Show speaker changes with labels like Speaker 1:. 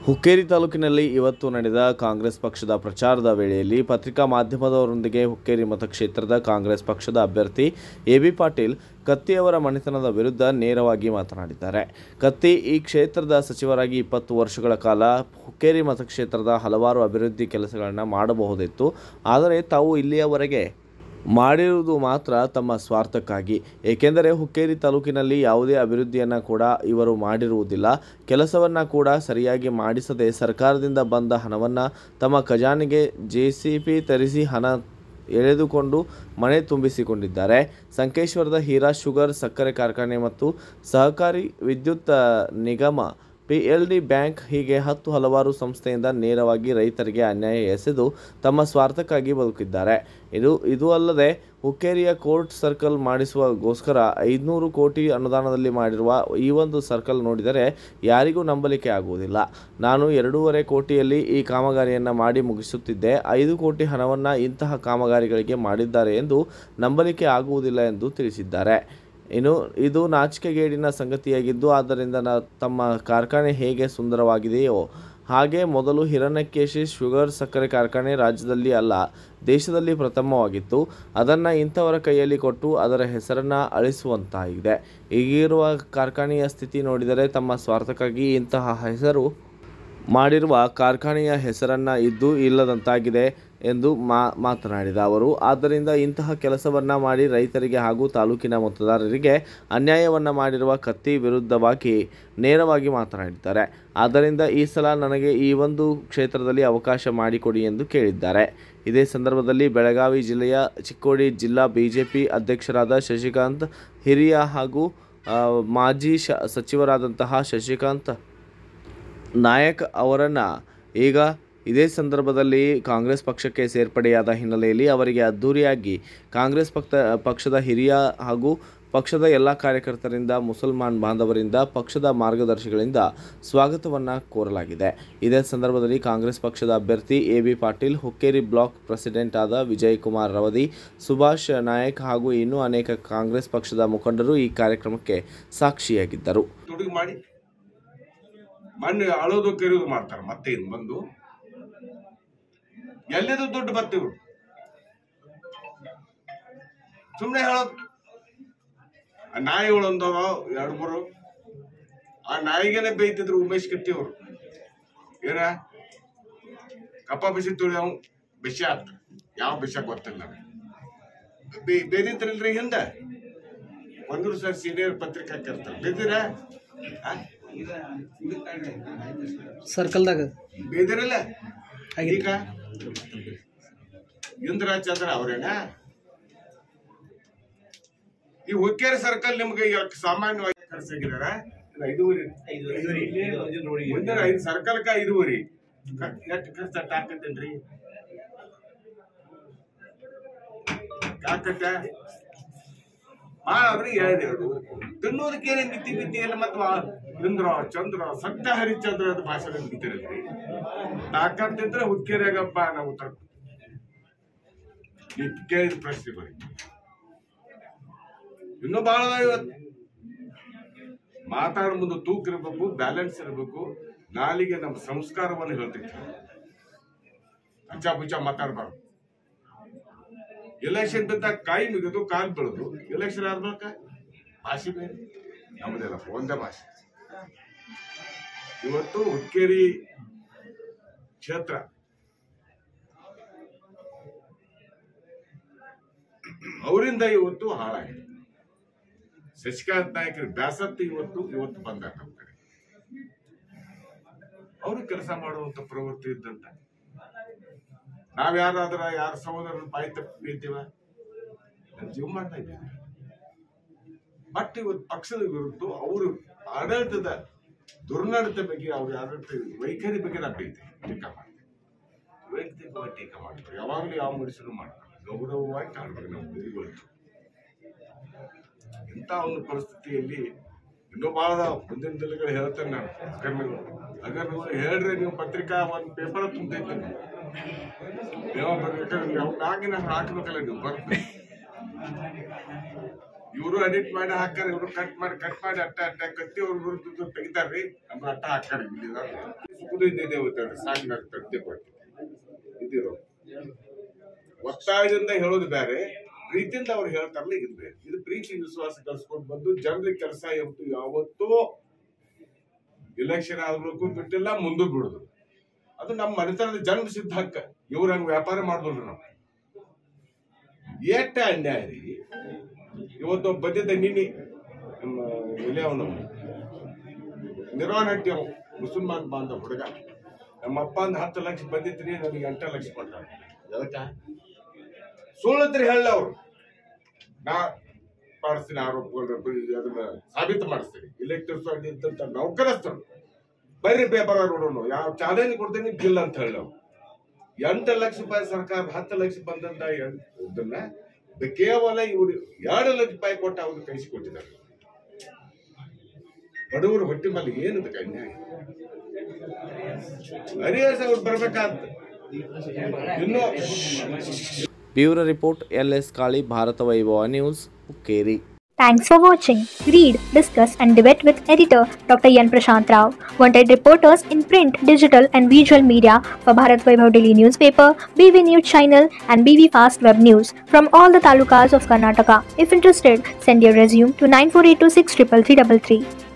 Speaker 1: ಹುಕ್ಕೇರಿ ತಾಲೂಕಿನಲ್ಲಿ ಇವತ್ತು ನಡೆದ ಕಾಂಗ್ರೆಸ್ ಪಕ್ಷದ ಪ್ರಚಾರದ ವೇಳೆಯಲ್ಲಿ ಪತ್ರಿಕಾ ಮಾಧ್ಯಮದವರೊಂದಿಗೆ ಹುಕ್ಕೇರಿ ಮತಕ್ಷೇತ್ರದ ಕಾಂಗ್ರೆಸ್ ಪಕ್ಷದ ಅಭ್ಯರ್ಥಿ ಎ ಬಿ ಪಾಟೀಲ್ ಕತ್ತಿಯವರ ಮನೆತನದ ವಿರುದ್ಧ ನೇರವಾಗಿ ಮಾತನಾಡಿದ್ದಾರೆ ಕತ್ತಿ ಈ ಕ್ಷೇತ್ರದ ಸಚಿವರಾಗಿ ಇಪ್ಪತ್ತು ವರ್ಷಗಳ ಕಾಲ ಹುಕ್ಕೇರಿ ಮತಕ್ಷೇತ್ರದ ಹಲವಾರು ಅಭಿವೃದ್ಧಿ ಕೆಲಸಗಳನ್ನು ಮಾಡಬಹುದಿತ್ತು ಆದರೆ ತಾವು ಇಲ್ಲಿಯವರೆಗೆ ಮಾಡಿರುವುದು ಮಾತ್ರ ತಮ್ಮ ಸ್ವಾರ್ಥಕ್ಕಾಗಿ ಏಕೆಂದರೆ ಹುಕ್ಕೇರಿ ತಾಲೂಕಿನಲ್ಲಿ ಯಾವುದೇ ಅಭಿವೃದ್ಧಿಯನ್ನು ಕೂಡ ಇವರು ಮಾಡಿರುವುದಿಲ್ಲ ಕೆಲಸವನ್ನು ಕೂಡ ಸರಿಯಾಗಿ ಮಾಡಿಸದೆ ಸರ್ಕಾರದಿಂದ ಬಂದ ಹಣವನ್ನು ತಮ್ಮ ಖಜಾನೆಗೆ ಜೆ ಸಿ ಪಿ ತರಿಸಿ ಹಣ ಎಳೆದುಕೊಂಡು ಮನೆ ತುಂಬಿಸಿಕೊಂಡಿದ್ದಾರೆ ಸಂಕೇಶ್ವರದ ಹೀರಾ ಶುಗರ್ ಸಕ್ಕರೆ ಕಾರ್ಖಾನೆ ಮತ್ತು ಸಹಕಾರಿ ವಿದ್ಯುತ್ ಆ, ನಿಗಮ ಪಿ ಎಲ್ ಡಿ ಬ್ಯಾಂಕ್ ಹೀಗೆ ಹತ್ತು ಹಲವಾರು ಸಂಸ್ಥೆಯಿಂದ ನೇರವಾಗಿ ರೈತರಿಗೆ ಅನ್ಯಾಯ ಎಸೆದು ತಮ್ಮ ಸ್ವಾರ್ಥಕ್ಕಾಗಿ ಬದುಕಿದ್ದಾರೆ ಇದು ಇದು ಅಲ್ಲದೆ ಹುಕ್ಕೇರಿಯ ಕೋರ್ಟ್ ಸರ್ಕಲ್ ಮಾಡಿಸುವಗೋಸ್ಕರ ಐದುನೂರು ಕೋಟಿ ಅನುದಾನದಲ್ಲಿ ಮಾಡಿರುವ ಈ ಒಂದು ಸರ್ಕಲ್ ನೋಡಿದರೆ ಯಾರಿಗೂ ನಂಬಲಿಕ್ಕೆ ಆಗುವುದಿಲ್ಲ ನಾನು ಎರಡೂವರೆ ಕೋಟಿಯಲ್ಲಿ ಈ ಕಾಮಗಾರಿಯನ್ನು ಮಾಡಿ ಮುಗಿಸುತ್ತಿದ್ದೆ ಐದು ಕೋಟಿ ಹಣವನ್ನು ಇಂತಹ ಕಾಮಗಾರಿಗಳಿಗೆ ಮಾಡಿದ್ದಾರೆ ಎಂದು ನಂಬಲಿಕ್ಕೆ ಆಗುವುದಿಲ್ಲ ಎಂದು ತಿಳಿಸಿದ್ದಾರೆ ಇನ್ನು ಇದು ನಾಚಿಕೆಗೇಡಿನ ಸಂಗತಿಯಾಗಿದ್ದು ಆದ್ದರಿಂದ ನ ತಮ್ಮ ಕಾರ್ಖಾನೆ ಹೇಗೆ ಸುಂದರವಾಗಿದೆಯೋ ಹಾಗೆ ಮೊದಲು ಹಿರಣ್ಯಕೇಶಿ ಶುಗರ್ ಸಕ್ಕರೆ ಕಾರ್ಖಾನೆ ರಾಜ್ಯದಲ್ಲಿ ಅಲ್ಲ ದೇಶದಲ್ಲಿ ಪ್ರಥಮವಾಗಿತ್ತು ಅದನ್ನು ಇಂಥವರ ಕೈಯಲ್ಲಿ ಕೊಟ್ಟು ಅದರ ಹೆಸರನ್ನು ಅಳಿಸುವಂತಾಗಿದೆ ಈಗಿರುವ ಕಾರ್ಖಾನೆಯ ಸ್ಥಿತಿ ನೋಡಿದರೆ ತಮ್ಮ ಸ್ವಾರ್ಥಕ್ಕಾಗಿ ಇಂತಹ ಹೆಸರು ಮಾಡಿರುವ ಕಾರ್ಖಾನೆಯ ಹೆಸರನ್ನು ಇದ್ದು ಇಲ್ಲದಂತಾಗಿದೆ ಎಂದು ಮಾ ಮಾತನಾಡಿದ ಅವರು ಆದ್ದರಿಂದ ಇಂತಹ ಕೆಲಸವನ್ನು ಮಾಡಿ ರೈತರಿಗೆ ಹಾಗೂ ತಾಲೂಕಿನ ಮತದಾರರಿಗೆ ಅನ್ಯಾಯವನ್ನು ಮಾಡಿರುವ ಕತ್ತಿ ವಿರುದ್ಧವಾಗಿ ನೇರವಾಗಿ ಮಾತನಾಡಿದ್ದಾರೆ ಆದ್ದರಿಂದ ಈ ಸಲ ನನಗೆ ಈ ಒಂದು ಕ್ಷೇತ್ರದಲ್ಲಿ ಅವಕಾಶ ಮಾಡಿಕೊಡಿ ಎಂದು ಕೇಳಿದ್ದಾರೆ ಇದೇ ಸಂದರ್ಭದಲ್ಲಿ ಬೆಳಗಾವಿ ಜಿಲ್ಲೆಯ ಚಿಕ್ಕೋಡಿ ಜಿಲ್ಲಾ ಬಿಜೆಪಿ ಅಧ್ಯಕ್ಷರಾದ ಶಶಿಕಾಂತ್ ಹಿರಿಯ ಹಾಗೂ ಆ, ಮಾಜಿ ಶ ಸಚಿವರಾದಂತಹ ಶಶಿಕಾಂತ್ ನಾಯಕ್ ಅವರನ್ನು ಈಗ ಇದೇ ಸಂದರ್ಭದಲ್ಲಿ ಕಾಂಗ್ರೆಸ್ ಪಕ್ಷಕ್ಕೆ ಸೇರ್ಪಡೆಯಾದ ಹಿನ್ನೆಲೆಯಲ್ಲಿ ಅವರಿಗೆ ಅದ್ಧೂರಿಯಾಗಿ ಕಾಂಗ್ರೆಸ್ ಪಕ್ಷ ಪಕ್ಷದ ಹಿರಿಯ ಹಾಗೂ ಪಕ್ಷದ ಎಲ್ಲ ಕಾರ್ಯಕರ್ತರಿಂದ ಮುಸಲ್ಮಾನ್ ಬಾಂಧವರಿಂದ ಪಕ್ಷದ ಮಾರ್ಗದರ್ಶಿಗಳಿಂದ ಸ್ವಾಗತವನ್ನು ಕೋರಲಾಗಿದೆ ಇದೇ ಸಂದರ್ಭದಲ್ಲಿ ಕಾಂಗ್ರೆಸ್ ಪಕ್ಷದ ಅಭ್ಯರ್ಥಿ A B Patil Hukkeri block president ಆದ ವಿಜಯ್ ಕುಮಾರ್ ರವದಿ ಸುಭಾಷ್ ನಾಯಕ್ ಹಾಗೂ ಇನ್ನೂ ಅನೇಕ ಕಾಂಗ್ರೆಸ್ ಪಕ್ಷದ ಮುಖಂಡರು ಈ ಕಾರ್ಯಕ್ರಮಕ್ಕೆ ಸಾಕ್ಷಿಯಾಗಿದ್ದರು
Speaker 2: ದುಡುಗು ಮಾಡಿ ಮಣ್ಣು ಅಳೋದು ಕೆರೆಯೋದು ಮಾಡ್ತಾರೆ ಮತ್ತೆ ಇನ್ನು ಬಂದು ಎಲ್ಲಿದು ದುಡ್ಡು ಬರ್ತೀವ್ರು ಸುಮ್ಮನೆ ಹೇಳೋದು ಆ ನಾಯಿಗಳು ಒಂದವ ಎರಡು ಮೂರು ಆ ನಾಯಿಗೆನೆ ಬೈತಿದ್ರು ಉಮೇಶ್ ಕತ್ತಿ ಅವರು ಏನ ಕಪ್ಪ ಬಿಸಿ ತುಳಿಯವ್ ಬಿಸಿ ಆತ ಯಾವ ಬಿಸ ಗೊತ್ತಿಲ್ಲ ನನಗೆ ಬೇದಿದ್ರಲ್ರಿ ಹಿಂದೆ ಒಂದು ಸರ್ ಸೀನಿಯರ್ ಪತ್ರಿಕಾ ಕರ್ತಾರೆ ಬೇದಿರ
Speaker 3: ಸರ್ಕಲ್ದಾಗ
Speaker 2: ಬೇದಿರಲ್ಲ
Speaker 3: ಹಾಗೆ.
Speaker 2: ಈಗ ಇಂದ್ರಾಚಂದ್ರ ಅವ್ರೇನ ಈ ಹುಕ್ಕೇರಿ ಸರ್ಕಲ್ ನಿಮ್ಗೆ ಈಗ ಸಾಮಾನ್ಯವಾಗಿ ಖರ್ಚಾಗಿದಾರ ಐದೂವರೆ ಮುಂದಿನ ಐದು ಸರ್ಕಲ್ಕ ಐದೂವರೆ ಎಷ್ಟು ಖರ್ಚು ಹಾಕತ್ತೇನ್ರಿ ಹಾಕತ್ತ ಮಾಡ್ರಿ ಎರಡು ತಿನ್ನೋದಕ್ಕೇನೆ ಮಿತಿ ಮಿತಿ ಇಲ್ಲ ಮತ್ತು ಇಂದ್ರ ಚಂದ್ರ ಸತ್ಯ ಹರಿಚಂದ್ರ ಅಂತ ಭಾಷೆ ಬಿತ್ತಿರಲ್ರಿ ತಾಕತ್ತಿದ್ರೆ ಹುಕ್ಕೇರಿಯಾಗಪ್ಪ ನಾವು ಉತ್ತರ ಈ ಕೇಳಿದ ಪ್ರಶ್ನೆ ಬರೀ ಇನ್ನೂ ಬಹಳ ಅದಾವ ಇವತ್ತು ಮಾತಾಡೋ ಮುಂದೆ ತೂಕ ಇರಬೇಕು ಬ್ಯಾಲೆನ್ಸ್ ಇರಬೇಕು ನಾಲಿಗೆ ನಮ್ಮ ಸಂಸ್ಕಾರವನ್ನು ಹೇಳ್ತೈತಿ ಅಚ್ಚ ಪುಚ್ಚ ಮಾತಾಡ್ಬಾರ್ದು ಎಲೆಕ್ಷನ್ ಬಿದ್ದಾಗ ಕಾಯಿ ಮುಗಿದು ಕಾಲ್ ಬೆಳೆದು ಎಲೆಕ್ಷನ್ ಆದ್ಮೇಲೆ ಭಾಷೆ ಬೇರೆ ನಮ್ಮದೆಲ್ಲ ಒಂದೇ ಭಾಷೆ ಇವತ್ತು ಹುಕ್ಕೇರಿ ಕ್ಷೇತ್ರ ಅವರಿಂದ ಇವತ್ತು ಹಾಳಾಗಿದೆ ಶಶಿಕಾಂತ್ ನಾಯಕರ ಬ್ಯಾಸತ್ತು ಇವತ್ತು ಇವತ್ತು ಬಂದ ನಮ್ಮ ಕಡೆ ಅವರು ಕೆಲಸ ಮಾಡುವಂತ ಪ್ರವೃತ್ತಿ ಇದ್ದಂತ ನಾವ್ ಯಾರಾದ್ರ ಯಾರ ಸಹೋದರನ ಬಾಯಿ ತಪ್ಪಿ ಬೀಳ್ತೀವ ನಾವ್ ಜೀವ ಮಾಡ್ತಾ ಇದ್ದೀವಿ ಬಟ್ ಇವತ್ತು ಪಕ್ಷದ ವಿರುದ್ಧ ಅವರು ಆಡಳಿತದ ದುರ್ನಡತೆ ಬಗ್ಗೆ ಅವ್ರ ಆಡಳಿತ ವೈಖರಿ ಬಗ್ಗೆ ನಾವು ಬೈತೀವಿ ಟೀಕಾ ಮಾಡ್ತೀವಿ ವೈಯಕ್ತಿಕವಾಗಿ ಟೀಕಾ ಮಾಡ್ತೀವಿ ಯಾವಾಗಲೂ ಯಾವ ಮನುಷ್ಯರು ಮಾಡ್ತಾರೆ ಗೌರವವಾಗಿ ಕಾಣ್ಬೇಕು ನಾವು ಗುರಿಗಳು ಇಂಥ ಒಂದು ಪರಿಸ್ಥಿತಿಯಲ್ಲಿ ಇನ್ನೂ ಬಹಳ ಅದಾವ. ಮುಂದಿನ ದಿನಗಳು ಹೇಳ್ತೇನೆ ನಾನು ಹಗರ್ನಗಳು ಹಗರ್ನಗಳು ಹೇಳ್ರಿ ನೀವು ಪತ್ರಿಕಾ ಒಂದು ಪೇಪರ್ ತುಂಬತೈತೆ ನೀವು ಬರ್ಬೇಕಾದ್ರೆ ನೀವು ಆಗಿನ ಹಾಕ್ಬೇಕಲ್ಲ ನೀವು ಬರ್ತೀವಿ ಇವರು ಎಡಿಟ್ ಮಾಡಿ ಹಾಕಾರ ಇವರು ಕಟ್ ಮಾಡಿ ಕಟ್ ಮಾಡಿ ಅಟ್ಟ ಅಟ್ಟ ಕತ್ತಿ ಅವ್ರ ವಿರುದ್ಧ ತೆಗಿತಾರ್ರಿ ನಮ್ಮ ಅಟ್ಟ ಹಾಕಾರ ಸುಖದ ಇದ್ದಿದೆ ಹೋಗ್ತಾರೆ ಸಾಕು ನಾನು ತರ್ತಿ ಕೊಡ್ತೀನಿ ಇದಿರೋ ಒತ್ತಾಯದಿಂದ ಹೇಳೋದು ಬೇರೆ ಪ್ರೀತಿಯಿಂದ ಅವ್ರು ಹೇಳ್ತಾರಲ್ಲ ಇದು ಬೇರೆ ಇದು ಪ್ರೀತಿ ವಿಶ್ವಾಸ ಕಲ್ಸ್ಕೊಂಡು ಬಂದು ಜನರಿಗೆ ಕೆಲಸ ಯಾವತ್ತು ಯಾವತ್ತೂ ಎಲೆಕ್ಷನ್ ಆದ್ರೂ ಬಿಟ್ಟಿಲ್ಲ ಮುಂದೂ ಬಿಡುದು ಅದು ನಮ್ಮ ಮನೆತನದ ಜನ್ಮ ಸಿದ್ಧ ಹಕ್ಕ ಇವ್ರ ಹಂಗ ವ್ಯಾಪಾರ ಮಾಡಿದ್ರು ನಾವು ಏಟ ಅನ್ಯಾಯ ರೀ ಇವತ್ತು ಬಂದಿದ್ದ ನಿನ್ನೆ ನಮ್ಮ ಎಲೆ ಅವನು ನಿರ್ವಹಣೆ ಹಟ್ಟಿ ಅವ ಮುಸಲ್ಮಾನ್ ಬಾಂಧ ಹುಡುಗ ನಮ್ಮ ಅಪ್ಪ ಒಂದು ಹತ್ತು ಲಕ್ಷ ಬಂದಿದ್ರಿ ನನಗೆ ಎಂಟು ಲಕ್ಷ ಕೊಟ್ಟ ಅದಕ್ಕ ಸುಳ್ಳತ್ರಿ ಹೇಳ ಅವ್ರು ನಾ ಮಾಡಿಸ್ತೀನಿ ಆರೋಪಗಳು ಅದನ್ನ ಸಾಬೀತು ಮಾಡಿಸ್ತೀನಿ ಇಲೆಕ್ಟ್ರಿಕ್ ಇದ್ದಂತ ನೌಕರಸ್ಥರು ಬರ್ರಿ ಪೇಪರ್ ನೋಡೋಣ ಯಾವ ಚಾಲೆಂಜ್ ಕೊಡ್ತೀನಿ ಬಿಲ್ ಅಂತ ಹೇಳಿ ನಾವು ಎಂಟು ಲಕ್ಷ ರೂಪಾಯಿ ಸರ್ಕಾರ ಹತ್ತು ಲಕ್ಷ ಬಂದಂತ ಎಂ- ಇದನ್ನ ಇದು ಕೇವಲ ಇವರು ಎರಡು ಲಕ್ಷ ರೂಪಾಯಿ ಕೊಟ್ಟು ಅವ್ರು ಕಳಿಸಿಕೊಟ್ಟಿದ್ದಾರೆ ಬಡವರು ಹೊಟ್ಟೆ ಮೇಲೆ ಏನದ ಅನ್ಯಾಯ ಹರಿಯಸ್ ಅವ್ರು ಬರ್ಬೇಕಾಅಂತ ಇನ್ನು
Speaker 1: bureau report L S Kali Bharata Vaibhava news Hukkeri
Speaker 3: Thanks for watching. Read, discuss, and debate with editor Dr. Yan Prashant Rao. Wanted reporters in print, digital, and visual media for Bharat Vaibhav Daily Newspaper, BV News Channel, and BV Fast Web News from all the talukas of Karnataka. If interested, send your resume to 9482633333.